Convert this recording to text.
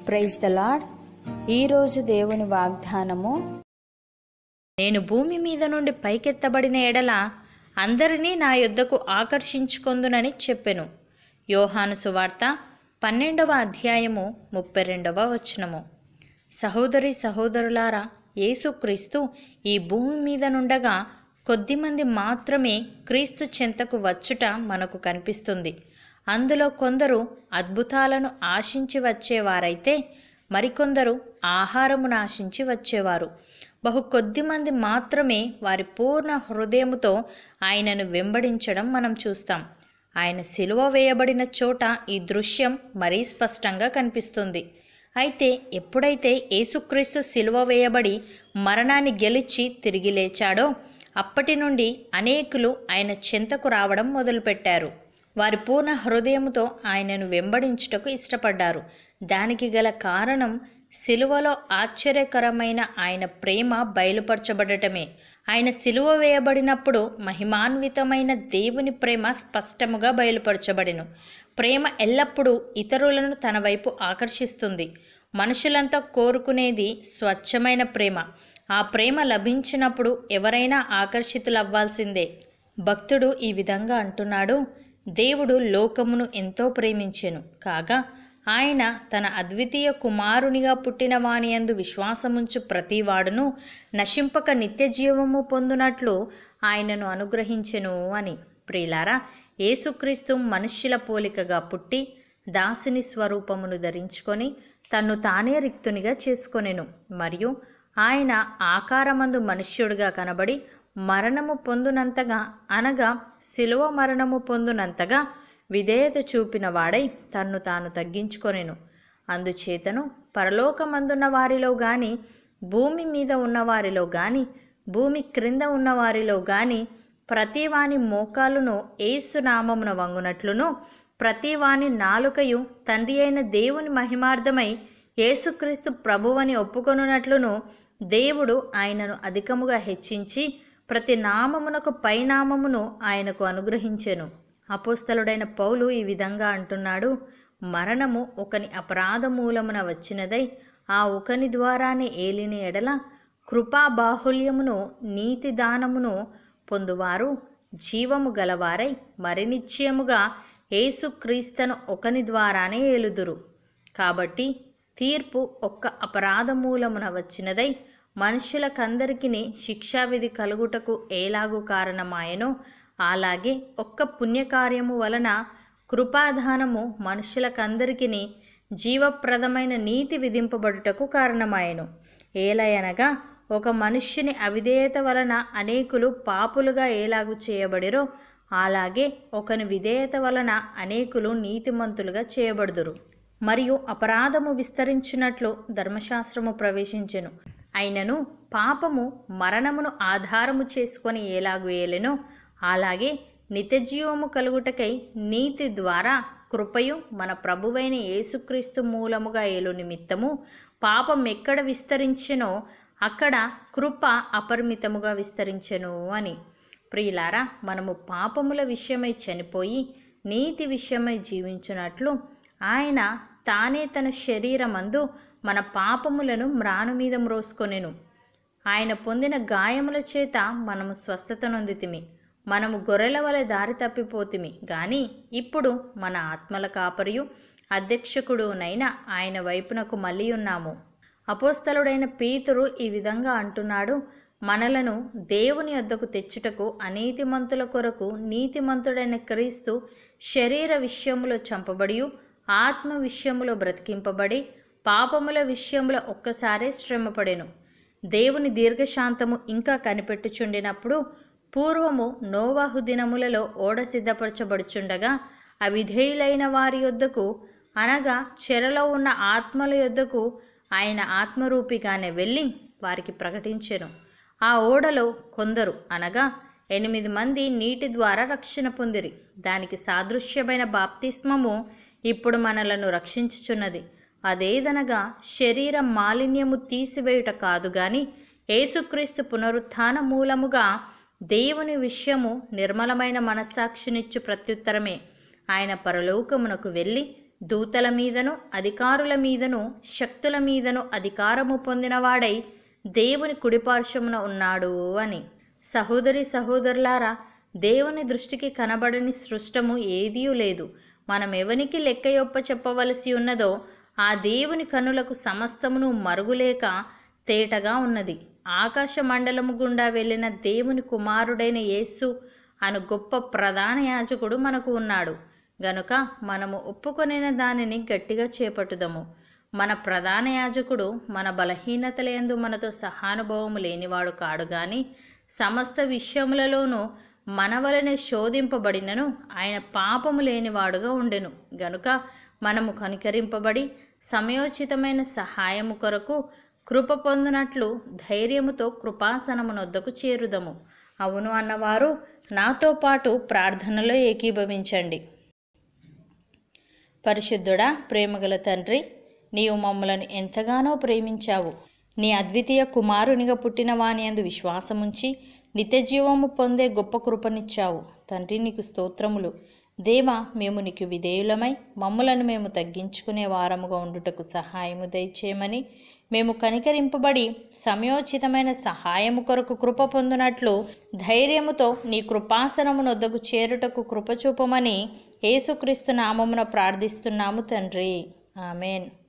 praise the lord ఈరోజు దేవుని వాగ్దానము నేను భూమి మీద నుండి పైకెత్తబడిన ఎడల అందరినీ నా యొద్దకు ఆకర్షించుకొందునని చెప్పెను యోహాను సువార్త పన్నెండవ అధ్యాయము ముప్పై రెండవ వచనము సహోదరి సహోదరులారా యేసుక్రీస్తు ఈ భూమి మీద నుండగా కొద్దిమంది మాత్రమే క్రీస్తు చెంతకు వచ్చుట మనకు కనిపిస్తుంది అందులో కొందరు అద్భుతాలను ఆశించి వచ్చేవారైతే మరికొందరు ఆహారమును ఆశించి వచ్చేవారు బహు కొద్ది మంది మాత్రమే వారి పూర్ణ హృదయముతో ఆయనను వెంబడించడం మనం చూస్తాం ఆయన సిలువ వేయబడిన చోట ఈ దృశ్యం మరీ స్పష్టంగా కనిపిస్తుంది అయితే ఎప్పుడైతే యేసుక్రీస్తు సిలువ వేయబడి మరణాన్ని గెలిచి తిరిగి లేచాడో అప్పటి నుండి అనేకులు ఆయన చెంతకు రావడం మొదలుపెట్టారు వారి పూర్ణ హృదయముతో ఆయనను వెంబడించుటకు ఇష్టపడ్డారు దానికి గల కారణం సిలువలో ఆశ్చర్యకరమైన ఆయన ప్రేమ బయలుపరచబడటమే ఆయన సిలువ వేయబడినప్పుడు మహిమాన్వితమైన దేవుని ప్రేమ స్పష్టముగా బయలుపరచబడెను ప్రేమ ఎల్లప్పుడూ ఇతరులను తన వైపు ఆకర్షిస్తుంది మనుషులంతా కోరుకునేది స్వచ్ఛమైన ప్రేమ ఆ ప్రేమ లభించినప్పుడు ఎవరైనా ఆకర్షితులవ్వాల్సిందే భక్తుడు ఈ విధంగా అంటున్నాడు దేవుడు లోకమును ఎంతో ప్రేమించెను కాగా ఆయన తన అద్వితీయ కుమారునిగా పుట్టిన వానియందు విశ్వాసముంచు ప్రతివాడును నశింపక నిత్య జీవము పొందునట్లు ఆయనను అనుగ్రహించెను అని ప్రియులారా యేసుక్రీస్తు మనుష్యుల పోలికగా పుట్టి దాసుని స్వరూపమును ధరించుకొని తన్ను తానే రిక్తునిగా చేసుకొనెను మరియు ఆయన ఆకారమందు మనుష్యుడిగా కనబడి మరణము పొందునంతగా అనగా శిలువ మరణము పొందునంతగా విధేయత చూపిన వాడై తన్ను తాను తగ్గించుకొనెను అందుచేతను పరలోకమందున్న వారిలో గాని భూమి మీద ఉన్న వారిలో గాని భూమి క్రింద ఉన్న వారిలో గాని ప్రతివాని మోకాలును ఏసునామమున వంగునట్లును ప్రతివాని నాలుకయు తండ్రి అయిన దేవుని మహిమార్థమై యేసుక్రీస్తు ప్రభువని ఒప్పుకొనున్నట్లును దేవుడు ఆయనను అధికముగా హెచ్చించి ప్రతి నామమునకు పైనామమును ఆయనకు అనుగ్రహించెను అపోస్తలుడైన పౌలు ఈ విధంగా అంటున్నాడు మరణము ఒకని అపరాధ మూలమున వచ్చినదై ఆ ఒకని ద్వారానే ఏలిన ఎడల కృపా బాహుల్యమును నీతి దానమును పొందువారు జీవము గలవారై మరి నిశ్చయముగా యేసుక్రీస్తను ఒకని ద్వారానే ఏలుదురు కాబట్టి తీర్పు ఒక్క అపరాధ మూలమున వచ్చినదై మనుషులకందరికీ శిక్షావిధి కలుగుటకు ఏలాగు కారణమాయనో అలాగే ఒక్క పుణ్యకార్యము వలన కృపాదానము మనుషులకందరికీ జీవప్రదమైన నీతి విధింపబడుటకు కారణమాయను ఏలయనగా ఒక మనుష్యుని అవిధేయత వలన అనేకులు పాపులుగా ఏలాగు చేయబడిరో అలాగే ఒకని విధేయత వలన అనేకులు నీతిమంతులుగా చేయబడుదురు మరియు అపరాధము విస్తరించినట్లు ధర్మశాస్త్రము ప్రవేశించెను అయినను పాపము మరణమును ఆధారము చేసుకొని ఏలాగు ఏలెనో అలాగే నిత్యజీవము కలుగుటకై నీతి ద్వారా కృపయు మన ప్రభువైన యేసుక్రీస్తు మూలముగా ఏలు నిమిత్తము పాపం ఎక్కడ విస్తరించెనో అక్కడ కృప అపరిమితముగా విస్తరించెను అని ప్రియులారా మనము పాపముల విషయమై చనిపోయి నీతి విషయమై జీవించున్నట్లు ఆయన తానే తన శరీరమందు మన పాపములను మ్రాను మీద మ్రోసుకొనెను ఆయన పొందిన గాయముల చేత మనము స్వస్థత నొందితిమి మనము గొర్రెల వలె దారి తప్పిపోతిమి గాని ఇప్పుడు మన ఆత్మల కాపరియు అధ్యక్షకుడునైన ఆయన వైపునకు మళ్ళీ ఉన్నాము అపోస్తలుడైన పీతురు ఈ విధంగా అంటున్నాడు మనలను దేవుని వద్దకు తెచ్చుటకు అనీతిమంతుల కొరకు నీతిమంతుడైన క్రీస్తు శరీర విషయములో చంపబడి ఆత్మ విషయములో బ్రతికింపబడి పాపముల విషయములో ఒక్కసారే శ్రమపడెను దేవుని దీర్ఘశాంతము ఇంకా కనిపెట్టుచుండినప్పుడు పూర్వము నోవాహు దినములలో ఓడ సిద్ధపరచబడుచుండగా అవిధేయులైన వారి యొద్దకు అనగా చెరలో ఉన్న ఆత్మల యొద్దకు ఆయన ఆత్మరూపిగానే వెళ్ళి వారికి ప్రకటించెను ఆ ఓడలో కొందరు అనగా ఎనిమిది మంది నీటి ద్వారా రక్షణ పొందిరి దానికి సాదృశ్యమైన బాప్తిస్మము ఇప్పుడు మనలను రక్షించుచున్నది అదేదనగా శరీర మాలిన్యము తీసివేయుట కాదు గాని యేసుక్రీస్తు పునరుత్థాన మూలముగా దేవుని విషయము నిర్మలమైన మనస్సాక్షినిచ్చు ప్రత్యుత్తరమే ఆయన పరలోకమునకు వెళ్ళి దూతల మీదను అధికారుల మీదను శక్తుల మీదను అధికారము పొందినవాడై దేవుని కుడిపార్శ్వమున ఉన్నాడు అని సహోదరి సహోదరులారా దేవుని దృష్టికి కనబడని సృష్టము ఏదీ లేదు మనం ఎవనికి లెక్కయొప్ప చెప్పవలసి ఉన్నదో ఆ దేవుని కనులకు సమస్తమును మరుగులేక తేటగా ఉన్నది ఆకాశ మండలము గుండా వెళ్ళిన దేవుని కుమారుడైన యేసు అను గొప్ప ప్రధాన యాజకుడు మనకు ఉన్నాడు గనుక మనము ఒప్పుకొనిన దానిని గట్టిగా చేపట్టుదము మన ప్రధాన యాజకుడు మన బలహీనతలందు మనతో సహానుభవము లేనివాడు కాడు గాని సమస్త విషయములలోనూ మన వలనే శోధింపబడినను ఆయన పాపము లేనివాడుగా ఉండెను గనుక మనము కనికరింపబడి సమయోచితమైన సహాయము కొరకు కృప పొందినట్లు ధైర్యముతో కృపాసనమునొద్దకు చేరుదము అవును అన్నవారు నాతో పాటు ప్రార్థనలో ఏకీభవించండి పరిశుద్ధుడా ప్రేమగల తండ్రి నీవు మమ్మలను ఎంతగానో ప్రేమించావు నీ అద్వితీయ కుమారునిగా పుట్టిన వాని అందు విశ్వాసముంచి నిత్యజీవము పొందే గొప్ప కృపనిచ్చావు తండ్రి నీకు స్తోత్రములు దేవా మేము నీకు విధేయులమై మమ్ములను మేము తగ్గించుకునే వారముగా ఉండుటకు సహాయము దయచేయమని మేము కనికరింపబడి సమయోచితమైన సహాయము కొరకు కృప పొందునట్లు ధైర్యముతో నీ కృపాసనమునొద్దకు చేరుటకు కృప చూపమని యేసుక్రీస్తు నామమున ప్రార్థిస్తున్నాము తండ్రి ఆమెన్